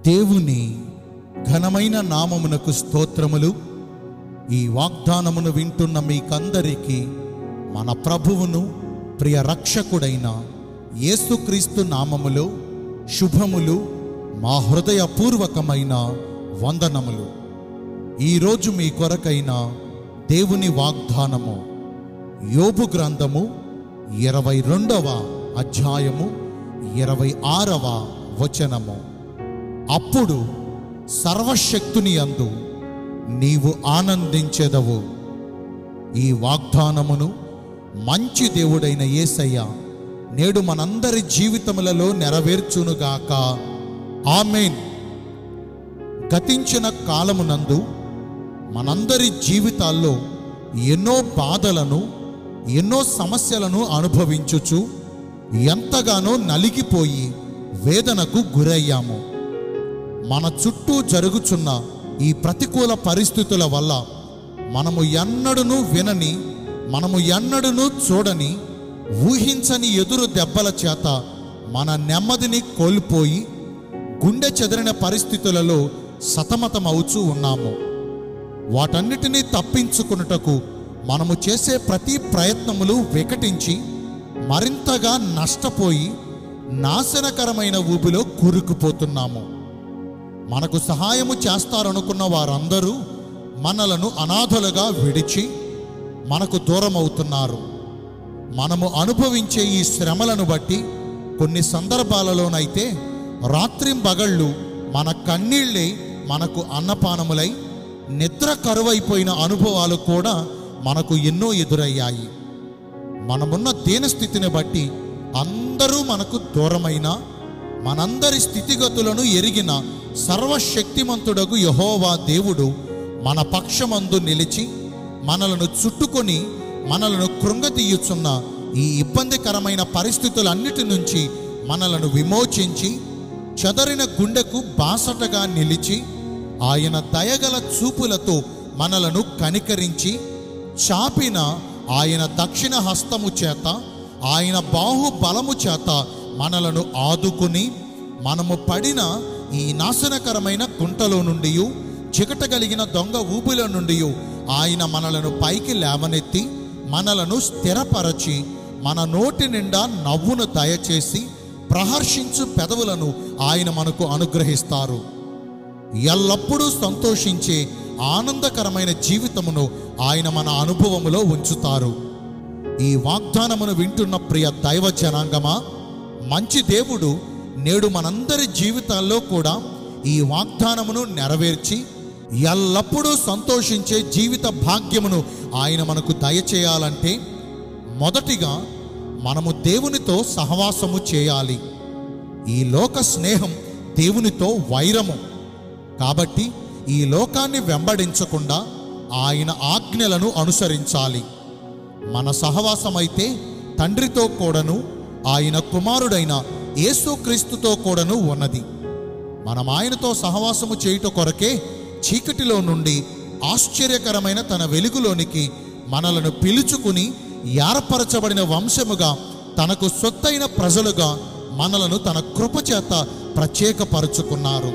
దేవుని ఘనమైన నామమునకు స్తోత్రములు ఈ వాగ్దానమును వింటున్న మీకందరికీ మన ప్రభువును ప్రియ రక్షకుడైన యేసుక్రీస్తు నామములో శుభములు మా హృదయపూర్వకమైన వందనములు ఈరోజు మీ కొరకైన దేవుని వాగ్దానము యోబు గ్రంథము ఇరవై రెండవ అధ్యాయము ఇరవై ఆరవ వచనము అప్పుడు సర్వశక్తుని అందు నీవు ఆనందించెదవు ఈ వాగ్దానమును మంచి దేవుడైన యేసయ్య నేడు మనందరి జీవితములలో నెరవేర్చునుగాక ఆమెన్ గతించిన కాలమునందు మనందరి జీవితాల్లో ఎన్నో బాధలను ఎన్నో సమస్యలను అనుభవించుచు ఎంతగానో నలిగిపోయి వేదనకు గురయ్యాము మన చుట్టూ జరుగుచున్న ఈ ప్రతికూల పరిస్థితుల వల్ల మనము ఎన్నడూను వినని మనము ఎన్నడూను చూడని ఊహించని ఎదురు దెబ్బల చేత మన నెమ్మదిని కోల్పోయి గుండె చెదరిన పరిస్థితులలో సతమతమవుచూ ఉన్నాము వాటన్నిటినీ తప్పించుకున్నటకు మనము చేసే ప్రతి ప్రయత్నములు వికటించి మరింతగా నష్టపోయి నాశనకరమైన ఊబిలో కూరుకుపోతున్నాము మనకు సహాయము చేస్తారనుకున్న వారందరూ మనలను అనాథలుగా విడిచి మనకు దూరం అవుతున్నారు మనము అనుభవించే ఈ శ్రమలను బట్టి కొన్ని సందర్భాలలోనైతే రాత్రింబగళ్ళు మన కన్నీళ్ళే మనకు అన్నపానములై నిద్ర కరువైపోయిన అనుభవాలు కూడా మనకు ఎన్నో ఎదురయ్యాయి మనమున్న దీనస్థితిని బట్టి అందరూ మనకు దూరమైన మనందరి స్థితిగతులను ఎరిగిన సర్వశక్తిమంతుడగు యహోవా దేవుడు మన పక్షమందు నిలిచి మనలను చుట్టుకొని మనలను కృంగతీయుచున్న ఈ ఇబ్బందికరమైన పరిస్థితులన్నిటి నుంచి మనలను విమోచించి చెదరిన గుండెకు బాసటగా నిలిచి ఆయన దయగల చూపులతో మనలను కనికరించి చాపిన ఆయన దక్షిణ హస్తము చేత ఆయన బాహుబలము చేత మనలను ఆదుకుని మనము పడిన ఈ నాశనకరమైన గుంటలో నుండి చికట కలిగిన దొంగ ఊపిల నుండి ఆయన మనలను పైకి లేవనెత్తి మనలను స్థిరపరచి మన నోటి నిండా నవ్వును దయచేసి ప్రహర్షించు పెదవులను ఆయన మనకు అనుగ్రహిస్తారు ఎల్లప్పుడూ సంతోషించే ఆనందకరమైన జీవితమును ఆయన మన అనుభవములో ఉంచుతారు ఈ వాగ్దానమును వింటున్న ప్రియ దైవ జనాంగమా మంచి దేవుడు నేడు మనందరి జీవితాల్లో కూడా ఈ వాగ్దానమును నెరవేర్చి ఎల్లప్పుడూ సంతోషించే జీవిత భాగ్యమును ఆయన మనకు దయచేయాలంటే మొదటిగా మనము దేవునితో సహవాసము చేయాలి ఈ లోక స్నేహం దేవునితో వైరము కాబట్టి ఈ లోకాన్ని వెంబడించకుండా ఆయన ఆజ్ఞలను అనుసరించాలి మన సహవాసమైతే తండ్రితో కూడాను ఆయన కుమారుడైన యేసుక్రీస్తుతో కూడాను ఉన్నది మనం ఆయనతో సహవాసము చేయుట కొరకే చీకటిలో నుండి ఆశ్చర్యకరమైన తన వెలుగులోనికి మనలను పిలుచుకుని ఏర్పరచబడిన వంశముగా తనకు సొత్తైన ప్రజలుగా మనలను తన కృపచేత ప్రత్యేకపరుచుకున్నారు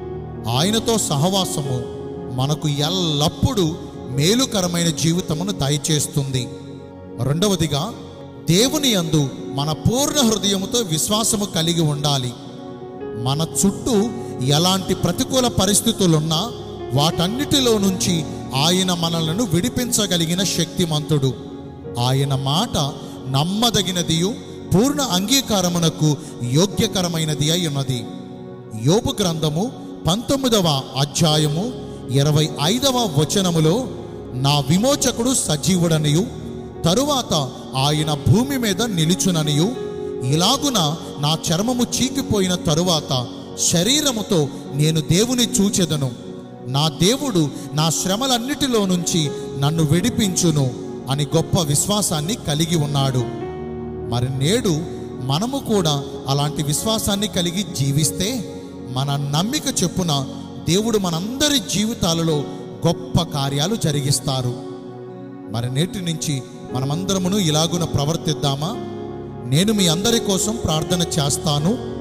ఆయనతో సహవాసము మనకు ఎల్లప్పుడూ మేలుకరమైన జీవితమును దయచేస్తుంది రెండవదిగా దేవుని యందు మన పూర్ణ హృదయముతో విశ్వాసము కలిగి ఉండాలి మన చుట్టూ ఎలాంటి ప్రతికూల పరిస్థితులున్నా వాటన్నిటిలో నుంచి ఆయన మనలను విడిపించగలిగిన శక్తిమంతుడు ఆయన మాట నమ్మదగినదియు పూర్ణ అంగీకారమునకు యోగ్యకరమైనది అయి ఉన్నది యోబు గ్రంథము పంతొమ్మిదవ అధ్యాయము ఇరవై ఐదవ వచనములో నా విమోచకుడు సజీవుడనియు తరువాత ఆయన భూమి మీద నిలుచుననియు ఇలాగున నా చర్మము చీకిపోయిన తరువాత శరీరముతో నేను దేవుని చూచెదను నా దేవుడు నా శ్రమలన్నిటిలో నుంచి నన్ను విడిపించును అని గొప్ప విశ్వాసాన్ని కలిగి ఉన్నాడు మరి నేడు మనము కూడా అలాంటి విశ్వాసాన్ని కలిగి జీవిస్తే మన నమ్మిక చెప్పున దేవుడు మనందరి జీవితాలలో గొప్ప కార్యాలు జరిగిస్తారు మరి నేటి నుంచి మనమందరమును ఇలాగున ప్రవర్తిద్దామా నేను మీ అందరి కోసం ప్రార్థన చేస్తాను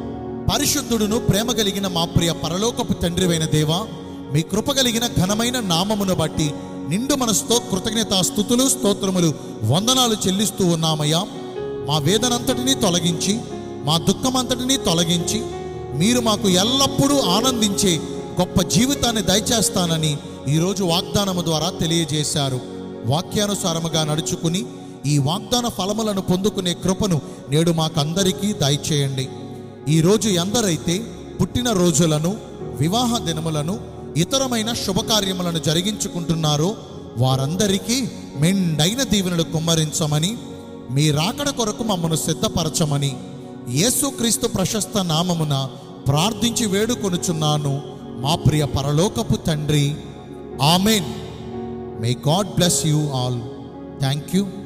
పరిశుద్ధుడును ప్రేమ కలిగిన మా ప్రియ పరలోకపు తండ్రివైన దేవా మీ కృప కలిగిన ఘనమైన నామమును బట్టి నిండు మనసుతో కృతజ్ఞత స్థుతులు స్తోత్రములు వందనాలు చెల్లిస్తూ ఉన్నామయ్యా మా వేదనంతటినీ తొలగించి మా దుఃఖమంతటినీ తొలగించి మీరు మాకు ఎల్లప్పుడూ ఆనందించే గొప్ప జీవితాన్ని దయచేస్తానని ఈరోజు వాగ్దానము ద్వారా తెలియజేశారు వాక్యానుసారముగా నడుచుకుని ఈ వాగ్దాన ఫలములను పొందుకునే కృపను నేడు మాకందరికీ దయచేయండి ఈరోజు ఎందరైతే పుట్టిన రోజులను వివాహ దినములను ఇతరమైన శుభకార్యములను జరిగించుకుంటున్నారో వారందరికీ మెండైన దీవెనలు కుమ్మరించమని మీ రాకడ కొరకు మమ్మను సిద్ధపరచమని యేసుక్రీస్తు ప్రశస్త నామమున ప్రార్థించి వేడుకొనుచున్నాను మా ప్రియ పరలోకపు తండ్రి amen may God bless you all thank you